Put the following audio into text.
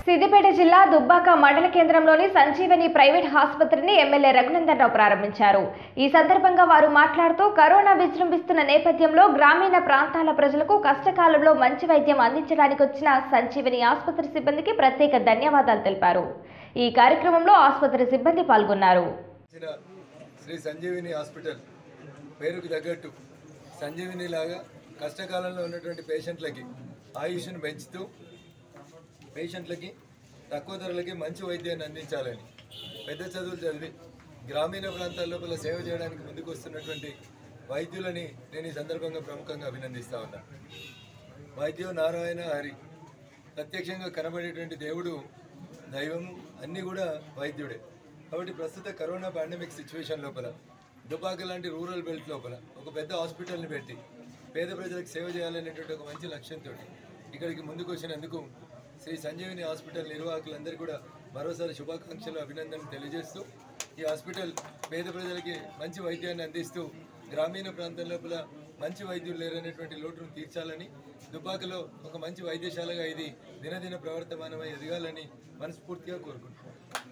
సిద్దిపేట జిల్లా దుబ్బాక మండల కేంద్రంలోని సంజీవని ప్రైవేట్ ఆసుపత్రిని ఎమ్మెల్యే రఘునందన్ రావు ప్రారంభించారు ఈ సందర్భంగా వారు మాట్లాడుతూ కరోనా విజృంభిస్తున్న నేపథ్యంలో గ్రామీణ ప్రాంతాల ప్రజలకు కష్టకాలంలో మంచి వైద్యం అందించడానికి వచ్చిన సంజీవని ఆసుపత్రి సిబ్బందికి ప్రత్యేక ధన్యవాదాలు తెలిపారు ఈ కార్యక్రమంలో ఆసుపత్రి సిబ్బంది పాల్గొన్నారు ఇచ్చిన శ్రీ సంజీవిని హాస్పిటల్ పేరుకు తగ్గట్టు సంజీవిని లాగా కష్టకాలంలో ఉన్నటువంటి పేషెంట్లకి ఆయుష్ను పెంచుతూ పేషెంట్లకి తక్కువ ధరలకి మంచి వైద్యాన్ని అందించాలని పెద్ద చదువులు చదివి గ్రామీణ ప్రాంతాల లోపల సేవ చేయడానికి ముందుకు వస్తున్నటువంటి వైద్యులని నేను ఈ సందర్భంగా ప్రముఖంగా అభినందిస్తా ఉన్నా వైద్యో నారాయణ హరి ప్రత్యక్షంగా కనబడేటువంటి దేవుడు దైవము అన్నీ కూడా వైద్యుడే కాబట్టి ప్రస్తుత కరోనా పాండమిక్ సిచ్యువేషన్ లోపల దుబాక లాంటి రూరల్ బెల్ట్ లోపల ఒక పెద్ద హాస్పిటల్ని పెట్టి పేద ప్రజలకు సేవ చేయాలనేటువంటి ఒక మంచి లక్ష్యంతో ఇక్కడికి ముందుకు వచ్చినందుకు శ్రీ సంజీవిని హాస్పిటల్ నిర్వాహకులందరూ కూడా మరోసారి శుభాకాంక్షలు అభినందనలు తెలియజేస్తూ ఈ హాస్పిటల్ పేద ప్రజలకి మంచి వైద్యాన్ని అందిస్తూ గ్రామీణ ప్రాంతం లోపల మంచి వైద్యులు లేరనేటువంటి లోటును తీర్చాలని దుబ్బాకలో ఒక మంచి వైద్యశాలగా ఇది దినదిన ప్రవర్తమానమై ఎదగాలని మనస్ఫూర్తిగా కోరుకుంటున్నాను